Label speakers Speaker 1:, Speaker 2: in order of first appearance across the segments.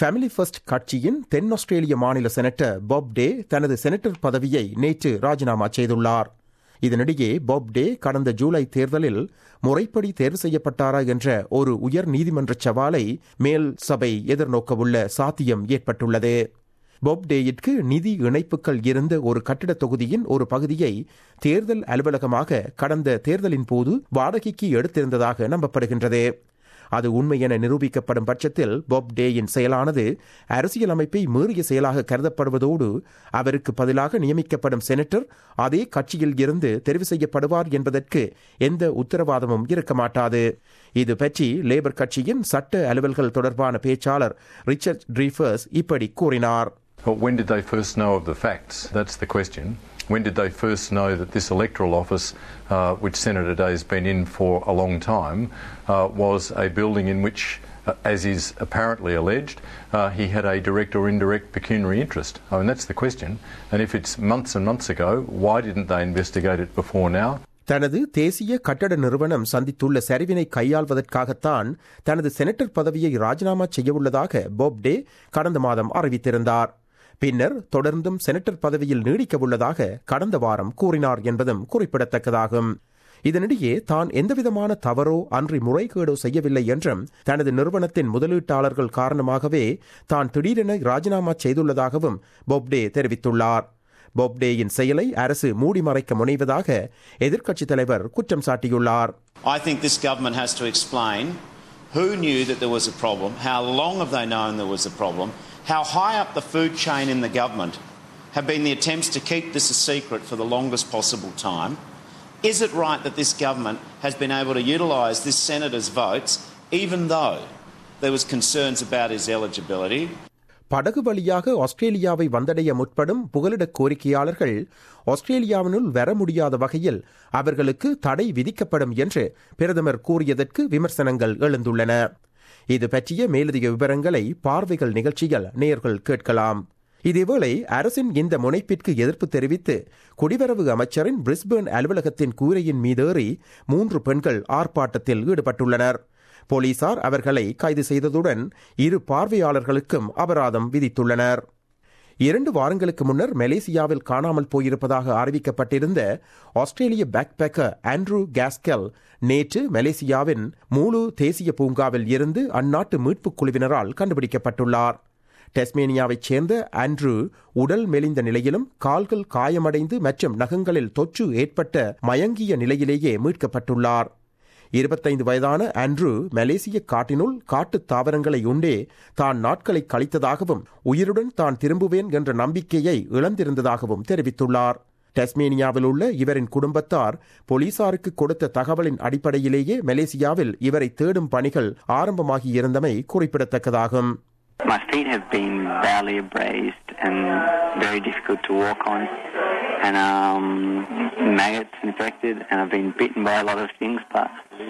Speaker 1: Family first கட்சியின் தென் ஆஸ்திரேலிய மாநில senator pop டே தனது செனட்டர் பதவியை நேற்று ராஜினாமா செய்துள்ளார் இதனிடையே பாப் டே கடந்த ஜூலை தேர்தலில் முறைப்படி தேர்வு செய்யப்பட்டாரா என்ற ஒரு உயர் நீதிமன்ற சவாலை மேல் சபை எதிர்நோக்கவுள்ள சாத்தியம் ஏற்பட்டுள்ளது பாப் டேயிற்கு நிதி இணைப்புகள் இருந்த ஒரு கட்டிடத் தொகுதியின் ஒரு பகுதியை தேர்தல் அலுவலகமாக கடந்த தேர்தலின் போது வாடகைக்கு எடுத்திருந்ததாக நம்பப்படுகின்றது அது உண்மை என நிரூபிக்கப்படும் பட்சத்தில் பாப் டேயின் செயலானது அரசியலமைப்பை மீறிய செயலாக கருதப்படுவதோடு அவருக்கு பதிலாக நியமிக்கப்படும் செனட்டர் அதே கட்சியில் இருந்து தெரிவு செய்யப்படுவார் என்பதற்கு எந்த உத்தரவாதமும் இருக்க மாட்டாது இது பற்றி லேபர் கட்சியின் சட்ட அலுவல்கள் தொடர்பான பேச்சாளர் ரிச்சர்ட் ட்ரீஃபர்ஸ் இப்படி கூறினார்
Speaker 2: Well, when did they first know of the facts? That's the question. When did they first know that this electoral office, uh, which Senator Day has been in for a long time, uh, was a building in which, uh, as is apparently alleged, uh, he had a direct or indirect pecuniary interest? I mean, that's the question. And if it's months and months ago, why didn't they investigate it before now?
Speaker 1: தனது தேசிய கட்டட நிறுவனம் சந்தித்துள்ள சரிவினை கையாள்வதற்காகத்தான் தனது senator பதவியை ராஜினாமா செய்யவுள்ளதாக போப்டே கடந்த மாதம் அறிவித்திருந்தார் பின்னர் தொடர்ந்தும் செனட்டர் பதவியில் நீடிக்கவுள்ளதாக கடந்த வாரம் கூறினார் என்பதும் குறிப்பிடத்தக்கதாகும் இதனிடையே தான் எந்தவிதமான தவறோ அன்றி முறைகேடோ செய்யவில்லை என்றும் தனது நிறுவனத்தின் முதலீட்டாளர்கள் காரணமாகவே தான் திடீரென ராஜினாமா செய்துள்ளதாகவும் பொப்டே தெரிவித்துள்ளார் பொப்டேயின் செயலை அரசு மூடி மறைக்க முனைவதாக எதிர்க்கட்சித் தலைவர் குற்றம் சாட்டியுள்ளார்
Speaker 3: I think this government has to explain who knew that there was a problem, how long have they known there was a problem, how high up the food chain in the government have been the attempts to keep this a secret for the longest possible time. Is it right that this government has been able to utilise this senator's votes even though there was concerns about his eligibility?
Speaker 1: படகு வழியாக ஆஸ்திரேலியாவை வந்தடைய முற்படும் புகலிட கோரிக்கையாளர்கள் ஆஸ்திரேலியாவினுள் வர முடியாத வகையில் அவர்களுக்கு தடை விதிக்கப்படும் என்று பிரதமர் கூறியதற்கு விமர்சனங்கள் எழுந்துள்ளன இது பற்றிய மேலதிக விவரங்களை பார்வைகள் நிகழ்ச்சியில் நேர்கள் கேட்கலாம் இதேவேளை அரசின் இந்த முனைப்பிற்கு எதிர்ப்பு தெரிவித்து குடிவரவு அமைச்சரின் பிரிஸ்பேர்ன் அலுவலகத்தின் கூரையின் மீதேறி மூன்று பெண்கள் ஆர்ப்பாட்டத்தில் ஈடுபட்டுள்ளனர் போலீசார் அவர்களை கைது செய்ததுடன் இரு பார்வையாளர்களுக்கும் அபராதம் விதித்துள்ளனர் இரண்டு வாரங்களுக்கு முன்னர் மலேசியாவில் காணாமல் போயிருப்பதாக அறிவிக்கப்பட்டிருந்த ஆஸ்திரேலிய பேக்பேக்கர் ஆண்ட்ரூ கேஸ்கெல் நேற்று மலேசியாவின் மூலு தேசிய பூங்காவில் இருந்து அந்நாட்டு மீட்புக் குழுவினரால் கண்டுபிடிக்கப்பட்டுள்ளார் டெஸ்மேனியாவைச் சேர்ந்த ஆண்ட்ரூ உடல் மெலிந்த நிலையிலும் கால்கள் காயமடைந்து மற்றும் நகங்களில் தொற்று ஏற்பட்ட மயங்கிய நிலையிலேயே மீட்கப்பட்டுள்ளார் இருபத்தைந்து வயதான ஆண்ட்ரூ மலேசிய காட்டினுள் காட்டுத் தாவரங்களை உண்டே தான் நாட்களை கழித்ததாகவும் உயிருடன் தான் திரும்புவேன் என்ற நம்பிக்கையை இழந்திருந்ததாகவும் தெரிவித்துள்ளார் டெஸ்மேனியாவில் உள்ள இவரின் குடும்பத்தார் போலீசாருக்கு கொடுத்த தகவலின் அடிப்படையிலேயே மலேசியாவில் இவரை தேடும் பணிகள் ஆரம்பமாகியிருந்தமை குறிப்பிடத்தக்கதாகும்
Speaker 4: My feet have been badly abrased and very difficult to walk on, and um, maggots infected, and I've been bitten by a lot of things. But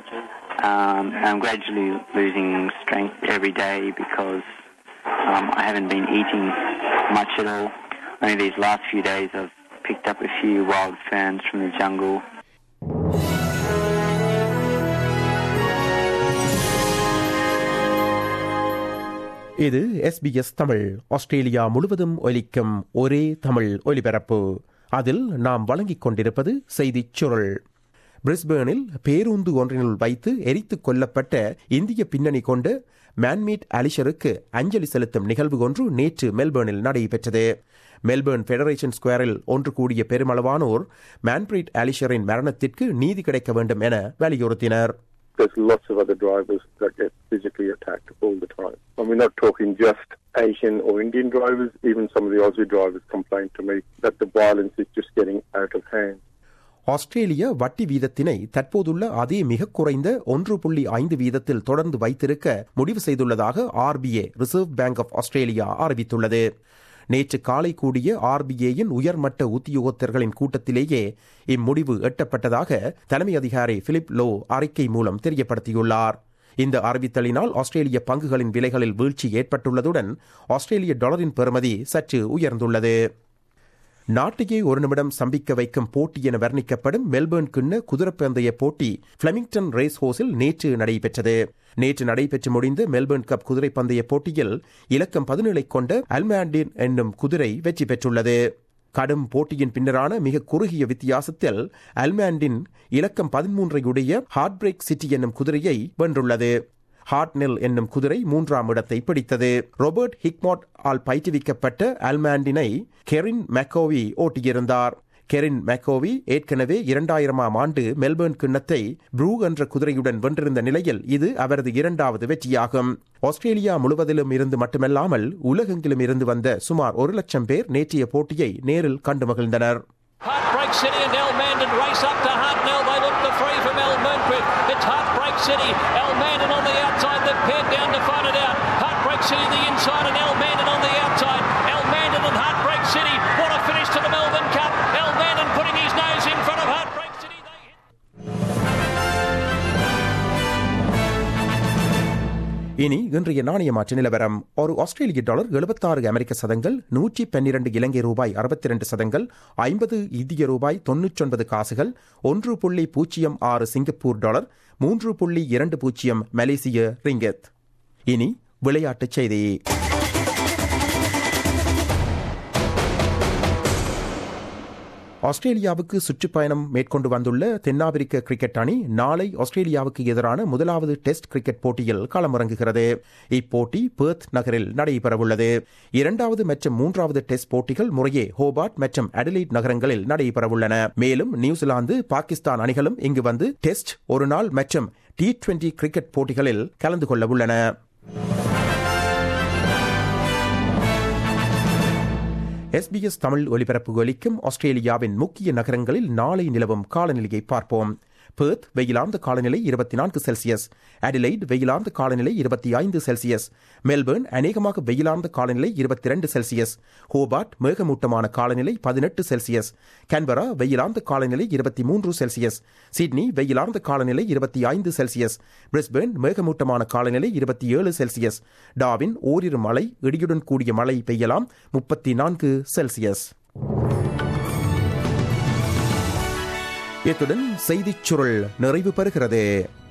Speaker 4: um, I'm gradually losing strength every day because um, I haven't been eating much at all. Only these last few days I've picked up a few wild ferns from the jungle.
Speaker 1: இது SBS Tamil Australia முழுவதும் ஒலிக்கும் ஒரே தமிழ் ஒலிபரப்பு அதில் நாம் வழங்கிக் கொண்டிருப்பது செய்திச் சுருள் பிரிஸ்பேனில் பேருந்து ஒன்றினுள் வைத்து எரித்துக் கொல்லப்பட்ட இந்திய பின்னணி கொண்ட மேன்மீட் அலிஷருக்கு அஞ்சலி செலுத்தும் நிகழ்வு ஒன்று நேற்று மெல்பேர்னில் நடைபெற்றது மெல்பேர்ன் ஃபெடரேஷன் ஸ்கொயரில் ஒன்று கூடிய பெருமளவானோர் மேன்பிரீட் அலிஷரின் மரணத்திற்கு நீதி கிடைக்க வேண்டும் என வலியுறுத்தினர்
Speaker 5: there's lots of other drivers that get physically attacked all the time. And we're not talking just Asian or Indian drivers, even some of the Aussie drivers complain to me that the violence is just getting out of hand.
Speaker 1: ஆஸ்திரேலிய வட்டி வீதத்தினை தற்போதுள்ள அதே மிக குறைந்த ஒன்று புள்ளி ஐந்து வீதத்தில் தொடர்ந்து வைத்திருக்க முடிவு செய்துள்ளதாக RBI reserve bank of Australia அறிவித்துள்ளது நேற்று காலை கூடிய ஆர்பிஐயின் உயர்மட்ட உத்தியோகத்தர்களின் கூட்டத்திலேயே இம்முடிவு எட்டப்பட்டதாக தலைமை அதிகாரி பிலிப் லோ அறிக்கை மூலம் தெரியப்படுத்தியுள்ளார் இந்த அறிவித்தலினால் ஆஸ்திரேலிய பங்குகளின் விலைகளில் வீழ்ச்சி ஏற்பட்டுள்ளதுடன் ஆஸ்திரேலிய டாலரின் பெறுமதி சற்று உயர்ந்துள்ளது நாட்டையே ஒரு நிமிடம் சம்பிக்க வைக்கும் போட்டி என வர்ணிக்கப்படும் மெல்பர்ன் கிண்ண குதிரைப்பந்தய போட்டி பிளமிங்டன் ரேஸ் ஹோஸில் நேற்று நடைபெற்றது நேற்று நடைபெற்று முடிந்த மெல்பர்ன் கப் குதிரை பந்தய போட்டியில் இலக்கம் பதினேழை கொண்ட அல்மாண்டின் என்னும் குதிரை வெற்றி பெற்றுள்ளது கடும் போட்டியின் பின்னரான மிக குறுகிய வித்தியாசத்தில் அல்மாண்டின் இலக்கம் பதிமூன்றையுடைய ஹார்ட் பிரேக் சிட்டி என்னும் குதிரையை வென்றுள்ளது ஹார்ட்னெல் என்னும் குதிரை மூன்றாம் இடத்தை பிடித்தது ரொபர்ட் ஹிக்மாட் ஆல் பயிற்றுவிக்கப்பட்ட அல்மாண்டினை கெரின் மெக்கோவி ஓட்டியிருந்தார் கெரின் மெக்கோவி ஏற்கனவே இரண்டாயிரமாம் ஆண்டு மெல்பர்ன் கிண்ணத்தை ப்ரூ என்ற குதிரையுடன் வென்றிருந்த நிலையில் இது அவரது இரண்டாவது வெற்றியாகும் ஆஸ்திரேலியா முழுவதிலும் இருந்து மட்டுமல்லாமல் உலகெங்கிலும் இருந்து வந்த சுமார் ஒரு லட்சம் பேர் நேற்றைய போட்டியை நேரில் கண்டு மகிழ்ந்தனர்
Speaker 6: Heartbreak City and El Mandan race up to Hartnell. They look the free from El Moonquit. It's Heartbreak City. El Mandan on the outside. They've paired down to find it out. Heartbreak City the inside and El Mandan on the outside. El Mandan and Heartbreak City. What a finish to the Melbourne Cup. El Mandan putting his nose in front of Heartbreak City. They hit.
Speaker 1: இனி இன்றைய நாணய மாற்று நிலவரம் ஒரு ஆஸ்திரேலிய dollar எழுபத்தாறு அமெரிக்க சதங்கள் நூற்றி பன்னிரண்டு இலங்கை ரூபாய் அறுபத்தி இரண்டு சதங்கள் ஐம்பது இந்திய ரூபாய் தொன்னூற்றொன்பது காசுகள் ஒன்று புள்ளி பூஜ்ஜியம் ஆறு சிங்கப்பூர் டாலர் மூன்று புள்ளி இரண்டு பூஜ்ஜியம் மலேசிய ரிங்கெத் இனி விளையாட்டுச் செய்தி ஆஸ்திரேலியாவுக்கு சுற்றுப்பயணம் மேற்கொண்டு வந்துள்ள தென்னாப்பிரிக்க கிரிக்கெட் அணி நாளை ஆஸ்திரேலியாவுக்கு எதிரான முதலாவது டெஸ்ட் கிரிக்கெட் போட்டியில் களமிறங்குகிறது இப்போட்டி பெர்த் நகரில் நடைபெறவுள்ளது இரண்டாவது மற்றும் மூன்றாவது டெஸ்ட் போட்டிகள் முறையே ஹோபார்ட் மற்றும் அடிலைட் நகரங்களில் நடைபெறவுள்ளன மேலும் நியூசிலாந்து பாகிஸ்தான் அணிகளும் இங்கு வந்து டெஸ்ட் ஒருநாள் மற்றும் டி டுவெண்டி கிரிக்கெட் போட்டிகளில் கலந்து கொள்ள உள்ளன எஸ்பிஎஸ் தமிழ் ஒலிபரப்பு ஒலிக்கும் ஆஸ்திரேலியாவின் முக்கிய நகரங்களில் நாளை நிலவும் காலநிலையை பார்ப்போம் பெர்த் வெயிலார்ந்த காலநிலை இருபத்தி நான்கு செல்சியஸ் அடிலைட் வெயிலார்ந்த காலநிலை இருபத்தி ஐந்து செல்சியஸ் மெல்பர்ன் அநேகமாக வெயிலார்ந்த காலநிலை இருபத்தி இரண்டு செல்சியஸ் ஹோபார்ட் மேகமூட்டமான காலநிலை பதினெட்டு செல்சியஸ் கேன்பரா வெயிலார்ந்த காலநிலை இருபத்தி மூன்று செல்சியஸ் சிட்னி வெயிலார்ந்த காலநிலை இருபத்தி ஐந்து செல்சியஸ் பிரிஸ்பேர்ன் மேகமூட்டமான காலநிலை இருபத்தி ஏழு செல்சியஸ் டாவின் ஓரிரு மழை இடியுடன் கூடிய மழை பெய்யலாம் முப்பத்தி நான்கு செல்சியஸ் இத்துடன் செய்திச் சுருள் நிறைவு பெறுகிறது